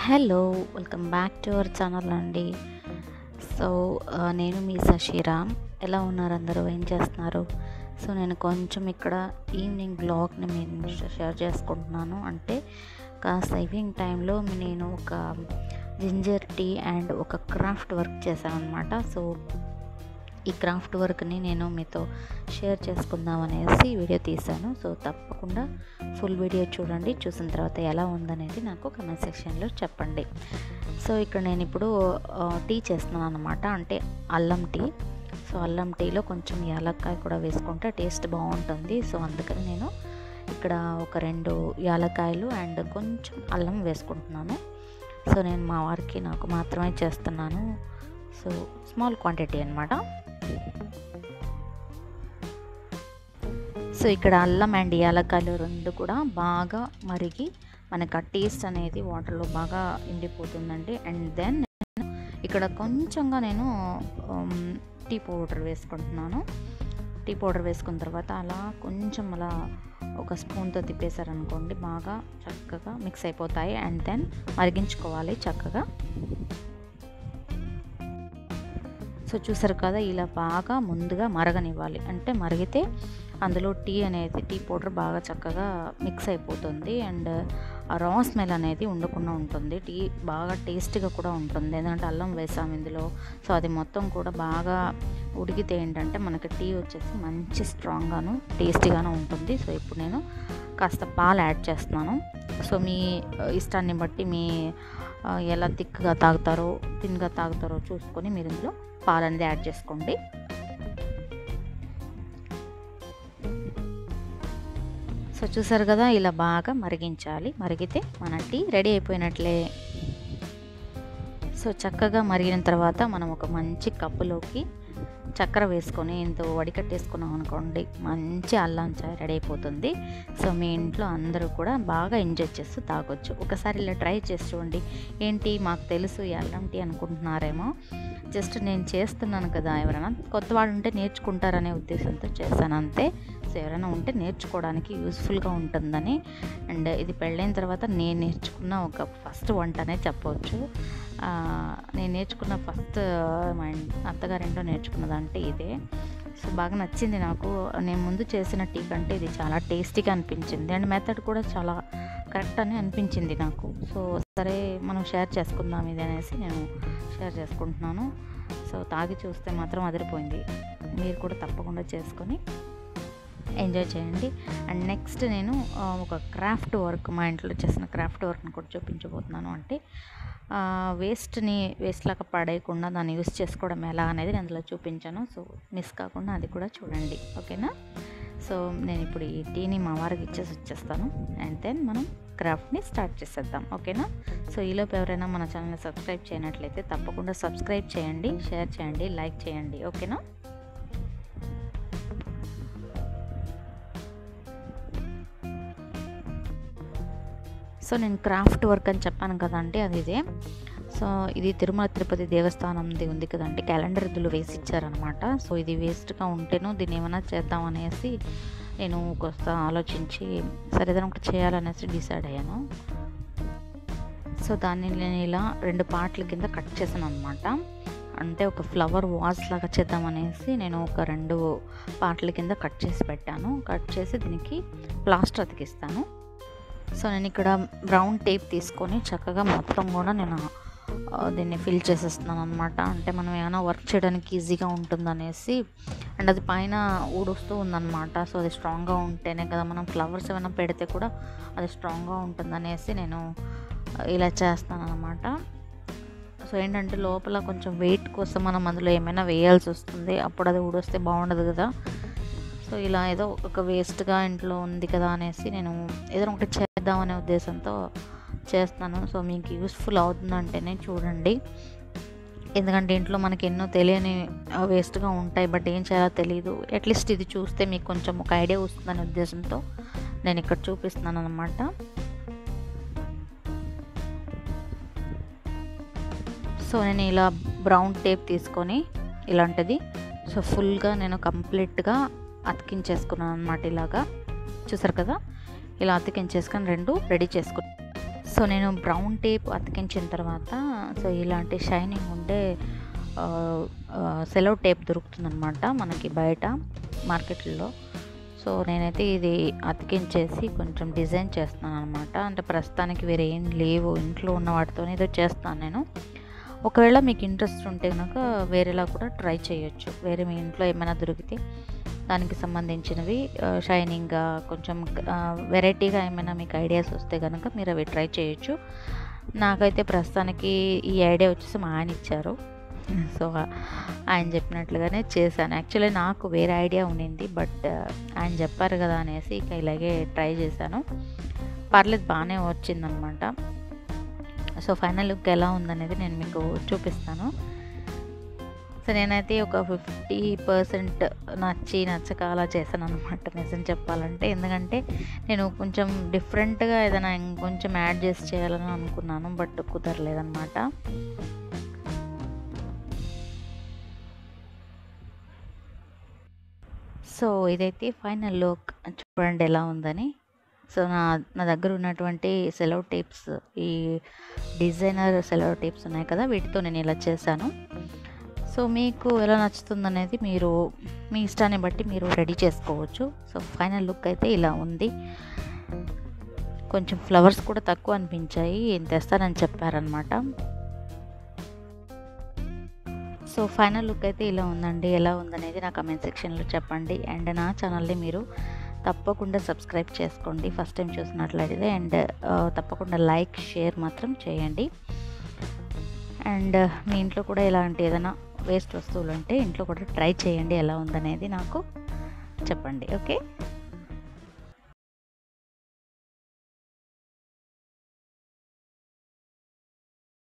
hello welcome back to our channel అండి so ఆ, నేను మీ సషీరామ్ ఎలా ఉన్నారు అందరూ ఏం చేస్తున్నారు సో నేను కొంచెం ఇక్కడ ఈవినింగ్ బ్లాగ్ని నేను షేర్ చేసుకుంటున్నాను అంటే కాస్త ఈవినింగ్ టైంలో నేను ఒక జింజర్ టీ అండ్ ఒక క్రాఫ్ట్ వర్క్ చేశాను అనమాట సో ఈ క్రాఫ్ట్ వర్క్ని నేను మీతో షేర్ చేసుకుందాం అనేసి వీడియో తీశాను సో తప్పకుండా ఫుల్ వీడియో చూడండి చూసిన తర్వాత ఎలా ఉందనేది నాకు కమెంట్ సెక్షన్లో చెప్పండి సో ఇక్కడ నేను ఇప్పుడు ఆ, టీ చేస్తున్నాను అనమాట అంటే అల్లం టీ సో అల్లం టీలో కొంచెం యాలక్కాయ కూడా వేసుకుంటే టేస్ట్ బాగుంటుంది సో అందుకని నేను ఇక్కడ ఒక రెండు యాలక్కాయలు అండ్ కొంచెం అల్లం వేసుకుంటున్నాను సో నేను మా వారికి నాకు మాత్రమే చేస్తున్నాను సో స్మాల్ క్వాంటిటీ అనమాట సో ఇక్కడ అల్లం అండ్ యాలక్కాయలు రెండు కూడా బాగా మరిగి మనకు ఆ టేస్ట్ అనేది వాటర్లో బాగా ఎండిపోతుందండి అండ్ దెన్ ఇక్కడ కొంచెంగా నేను ఉమ్, టీ పౌడర్ వేసుకుంటున్నాను టీ పౌడర్ వేసుకున్న తర్వాత అలా కొంచెం అలా ఒక స్పూన్తో తిప్పేశారనుకోండి బాగా చక్కగా మిక్స్ అయిపోతాయి అండ్ దెన్ మరిగించుకోవాలి చక్కగా సో చూసారు కదా ఇలా బాగా ముందుగా మరగనివ్వాలి అంటే మరిగితే అందులో టీ అనేది టీ పౌడర్ బాగా చక్కగా మిక్స్ అయిపోతుంది అండ్ ఆ రా స్మెల్ అనేది ఉండకుండా ఉంటుంది టీ బాగా టేస్టీగా కూడా ఉంటుంది ఎందుకంటే అల్లం వేసాం ఇందులో సో అది మొత్తం కూడా బాగా ఉడికితే ఏంటంటే మనకి టీ వచ్చేసి మంచి స్ట్రాంగ్గాను టేస్టీగాను ఉంటుంది సో ఇప్పుడు నేను కాస్త పాలు యాడ్ చేస్తున్నాను సో మీ ఆ, ఇష్టాన్ని బట్టి మీ ఆ, ఎలా థిక్గా తాగుతారో తిన్గా తాగుతారో చూసుకొని మీరు ఇందులో పాలు అనేది యాడ్ చేసుకోండి సో చూసారు కదా ఇలా బాగా మరిగించాలి మరిగితే మన టీ రెడీ అయిపోయినట్లే సో చక్కగా మరిగిన తర్వాత మనం ఒక మంచి కప్పులోకి చక్కెర వేసుకొని ఇంత వడికట్టేసుకున్నాం అనుకోండి మంచి అల్లం చాయ్ రెడీ అయిపోతుంది సో మీ ఇంట్లో అందరూ కూడా బాగా ఎంజాయ్ చేస్తూ తాగొచ్చు ఒకసారి ఇలా ట్రై చేసి చూడండి ఏంటి మాకు తెలుసు ఈ అల్లం టీ అనుకుంటున్నారేమో జస్ట్ నేను చేస్తున్నాను కదా ఎవరైనా కొత్త వాళ్ళు ఉంటే నేర్చుకుంటారనే ఉద్దేశంతో చేశాను అంతే సో ఎవరైనా ఉంటే నేర్చుకోవడానికి యూస్ఫుల్గా ఉంటుందని అండ్ ఇది పెళ్ళైన తర్వాత నేను నేర్చుకున్న ఒక ఫస్ట్ వంట అనే చెప్పవచ్చు ఆ, నేను నేర్చుకున్న ఫస్ట్ మా ఇన్- అత్తగారింట్లో నేర్చుకున్నదంటే ఇదే సో బాగా నచ్చింది నాకు నేను ముందు చేసిన టీ కంటే ఇది చాలా టేస్టీగా అనిపించింది అండ్ మెథడ్ కూడా చాలా కరెక్ట్ అని అనిపించింది నాకు సో సరే మనం షేర్ చేసుకుందాం ఇది అనేసి నేను షేర్ చేసుకుంటున్నాను సో తాగి చూస్తే మాత్రం అదిరిపోయింది మీరు కూడా తప్పకుండా చేసుకొని ఎంజాయ్ చేయండి అండ్ నెక్స్ట్ నేను ఆ, ఒక క్రాఫ్ట్ వర్క్ మా ఇంట్లో చేసిన క్రాఫ్ట్ వర్క్ని కూడా చూపించబోతున్నాను అంటే వేస్ట్ని వేస్ట్ లాగా పడేయకుండా దాన్ని యూస్ చేసుకోవడం ఎలా అనేది నేను అందులో చూపించాను సో మిస్ కాకుండా అది కూడా చూడండి ఓకేనా సో నేను ఇప్పుడు ఈ టీని మా వారికి ఇచ్చేసి వచ్చేస్తాను అండ్ దెన్ మనం క్రాఫ్ట్ని స్టార్ట్ చేసేద్దాం ఓకేనా సో ఈలోపు ఎవరైనా మన ఛానల్ని సబ్స్క్రైబ్ చేయనట్లయితే తప్పకుండా సబ్స్క్రైబ్ చేయండి షేర్ చేయండి లైక్ చేయండి ఓకేనా సో నేను క్రాఫ్ట్ వర్క్ అని చెప్పాను కదండి అది ఇదే సో ఇది తిరుమల తిరుపతి దేవస్థానంది ఉంది కదండి క్యాలెండర్ ఇందులో వేసి ఇచ్చారనమాట సో ఇది వేస్ట్గా ఉంటేను దీన్ని ఏమైనా చేద్దాం అనేసి నేను కొంత ఆలోచించి సరే ఏదైనా ఒకటి చేయాలనేసి డిసైడ్ అయ్యాను సో దాన్ని నేను ఇలా రెండు పార్ట్ల కింద కట్ చేశాను అనమాట అంటే ఒక ఫ్లవర్ వాజ్ లాగా చేద్దామనేసి నేను ఒక రెండు పార్ట్ల కింద కట్ చేసి పెట్టాను కట్ చేసి దీనికి ప్లాస్టర్ అతికిస్తాను సో నేను ఇక్కడ బ్రౌన్ టేప్ తీసుకొని చక్కగా మొత్తం కూడా నేను ఆ, దీన్ని ఫిల్ చేసేస్తున్నాను అనమాట అంటే మనం ఏమైనా వర్క్ చేయడానికి ఈజీగా ఉంటుందనేసి అండ్ అది పైన ఊడొస్తూ ఉందన్నమాట సో అది స్ట్రాంగ్గా ఉంటేనే కదా మనం ఫ్లవర్స్ ఏమైనా పెడితే కూడా అది స్ట్రాంగ్గా ఉంటుందనేసి నేను ఇలా చేస్తాను అనమాట సో ఏంటంటే లోపల కొంచెం వెయిట్ కోసం మనం అందులో ఏమైనా వేయాల్సి వస్తుంది అప్పుడు అది ఊడొస్తే బాగుండదు కదా సో ఇలా ఏదో ఒక వేస్ట్గా ఇంట్లో ఉంది కదా అనేసి నేను ఏదో ఒకటి చేద్దామనే ఉద్దేశంతో చేస్తున్నాను సో మీకు యూస్ఫుల్ అవుతుందంటేనే చూడండి ఎందుకంటే ఇంట్లో మనకి ఎన్నో తెలియని వేస్ట్గా ఉంటాయి బట్ ఏం చేయాలో తెలియదు అట్లీస్ట్ ఇది చూస్తే మీకు కొంచెం ఒక ఐడియా వస్తుందనే ఉద్దేశంతో నేను ఇక్కడ చూపిస్తున్నాను అనమాట సో నేను ఇలా బ్రౌన్ టేప్ తీసుకొని ఇలాంటిది సో ఫుల్గా నేను కంప్లీట్గా అతికించేసుకున్నాను అనమాట ఇలాగా చూసారు కదా ఇలా అతికించేసుకొని రెండు రెడీ చేసుకున్నాను సో నేను బ్రౌన్ టేప్ అతికించిన తర్వాత సో ఇలాంటి షైనింగ్ ఉండే సెలో టేప్ దొరుకుతుందనమాట మనకి బయట మార్కెట్లో సో నేనైతే ఇది అతికించేసి కొంచెం డిజైన్ చేస్తున్నాను అనమాట అంటే ప్రస్తుతానికి వేరే ఏం లేవు ఇంట్లో ఉన్న వాటితోనే ఏదో చేస్తాను నేను ఒకవేళ మీకు ఇంట్రెస్ట్ ఉంటే కనుక వేరేలా కూడా ట్రై చేయొచ్చు వేరే మీ ఇంట్లో ఏమైనా దొరికితే దానికి సంబంధించినవి షైనింగ్గా కొంచెం వెరైటీగా ఏమైనా మీకు ఐడియాస్ వస్తే కనుక మీరు అవి ట్రై చేయొచ్చు నాకైతే ప్రస్తుతానికి ఈ ఐడియా వచ్చేసి మా ఆయన ఇచ్చారు సో ఆయన చెప్పినట్లుగానే చేశాను యాక్చువల్లీ నాకు వేరే ఐడియా ఉండింది బట్ ఆయన చెప్పారు కదా అనేసి ఇక ఇలాగే ట్రై చేశాను పర్లేదు బాగానే వచ్చిందనమాట సో ఫైనల్ లుక్ ఎలా ఉందనేది నేను మీకు చూపిస్తాను సో నేనైతే ఒక ఫిఫ్టీ పర్సెంట్ నచ్చి నచ్చక అలా చేశాను అనమాట నిజం చెప్పాలంటే ఎందుకంటే నేను కొంచెం డిఫరెంట్గా ఏదైనా ఇంకొంచెం యాడ్ చేసి చేయాలని అనుకున్నాను బట్ కుదరలేదన్నమాట సో ఇదైతే ఫైనల్ లుక్ చూడండి ఎలా ఉందని సో నా నా దగ్గర ఉన్నటువంటి సెలవ్ టేప్స్ ఈ డిజైనర్ సెలవ్ టేప్స్ ఉన్నాయి కదా వీటితో నేను ఇలా చేశాను సో మీకు ఎలా నచ్చుతుందనేది మీరు మీ ఇష్టాన్ని బట్టి మీరు రెడీ చేసుకోవచ్చు సో ఫైనల్ లుక్ అయితే ఇలా ఉంది కొంచెం ఫ్లవర్స్ కూడా తక్కువ అనిపించాయి ఏం తెస్తానని చెప్పారనమాట సో ఫైనల్ లుక్ అయితే ఇలా ఉందండి ఎలా ఉందనేది నా కమెంట్ సెక్షన్లో చెప్పండి అండ్ నా ఛానల్ని మీరు తప్పకుండా సబ్స్క్రైబ్ చేసుకోండి ఫస్ట్ టైం చూసినట్లయితే అండ్ తప్పకుండా లైక్ షేర్ మాత్రం చేయండి అండ్ మీ ఇంట్లో కూడా ఇలాంటి ఏదైనా వేస్ట్ వస్తువులు ఉంటే ఇంట్లో కూడా ట్రై చేయండి ఎలా ఉందనేది నాకు చెప్పండి ఓకే